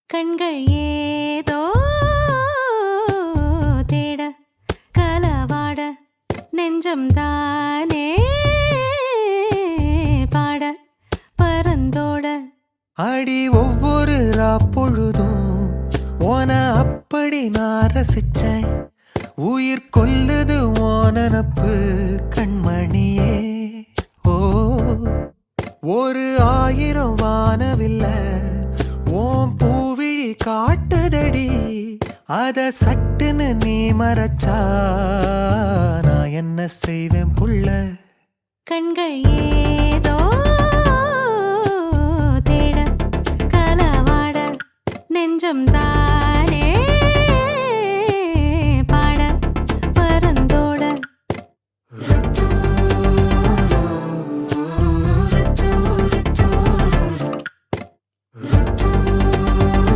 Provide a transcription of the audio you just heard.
கண்கள் ஏதோ தேட கலவாட நெஞ்சம் தானே பாட பரந்தோட அடி ஒவ்வொரு பொழுதும் ஓன அப்படி நான் ரசிச்சேன் உயிர் கொல்லுது ஓனனப்பு கண்மணியே ஓ ஒரு ஆயிரம் வானவில்ல ஓம் பூவிழி காட்டுதடி அத சட்டுன்னு நீ மறைச்சா நான் என்ன செய்வேன் புள்ள கண்கள் ஏதோ தேட கலவாட நெஞ்சம் தானே